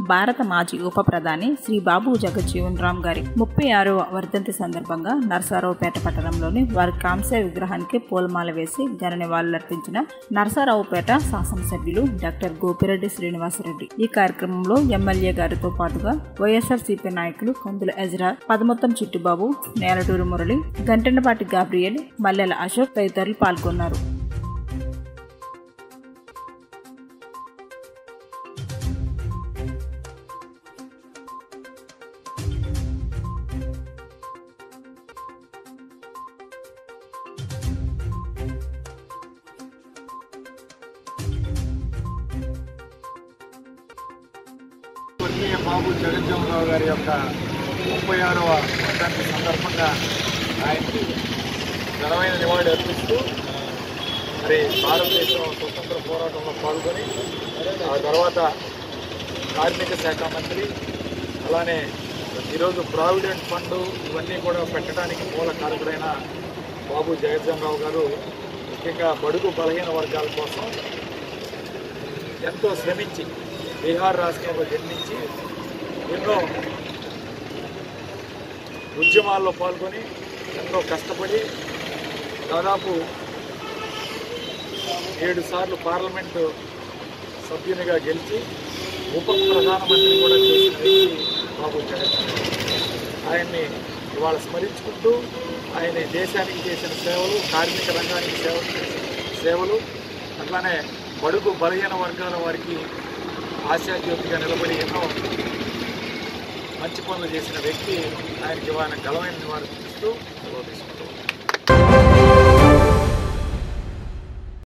భారత మాజీ ఉప ప్రధాని శ్రీ బాబు జగజ్జీవన్ రామ్ గారి ముప్పై ఆరవ వర్ధంతి సందర్భంగా నరసారావుపేట పట్టణంలోని వారి కాంస్య విగ్రహానికి పూలమాల వేసి ఘన నివాళులర్పించిన నరసారావుపేట శాసనసభ్యులు డాక్టర్ గోపిరెడ్డి శ్రీనివాసరెడ్డి ఈ కార్యక్రమంలో ఎమ్మెల్యే గారితో పాటుగా వైఎస్ఆర్సీపీ నాయకులు కందుల ఎజ్రా పదమొత్తం చిట్టుబాబు నేలటూరు మురళి గంటెండపాటి గాబ్రియల్ మల్లెల అశోక్ తదితరులు పాల్గొన్నారు స్వర్గీయ బాబు జగజ్జీవనరావు గారి యొక్క ముప్పై ఆరవ వర్ధంతి సందర్భంగా ఆయనకి ఘనమైన నివాళి అర్పిస్తూ మరి భారతదేశం స్వతంత్ర పోరాటంలో పాల్గొని ఆ తర్వాత కార్మిక శాఖ మంత్రి అలానే ఈరోజు ప్రావిడెంట్ ఫండ్ ఇవన్నీ కూడా పెట్టడానికి మూల కారకుడైన బాబు జగజ్జీవనరావు గారు ముఖ్యంగా బడుగు బలహీన వర్గాల కోసం ఎంతో శ్రమించి బీహార్ రాష్ట్రంలో జన్మించి ఎన్నో ఉద్యమాల్లో పాల్గొని ఎంతో కష్టపడి దాదాపు ఏడు సార్లు పార్లమెంటు సభ్యునిగా గెలిచి ఉప ప్రధానమంత్రి కూడా చేసిన వ్యక్తి బాబు జగన్ ఆయన్ని ఇవాళ స్మరించుకుంటూ ఆయన దేశానికి చేసిన సేవలు కార్మిక రంగానికి సేవ సేవలు అట్లానే బడుగు బలహీన వర్గాల వారికి ఆశాజ్యోతిగా నిలబడి ఎన్నో మంచి పనులు చేసిన వ్యక్తి ఆయనకి ఇవాళ గలమైన నివారణ ఇస్తూ సెలవు తీసుకుంటూ ఉన్నాను.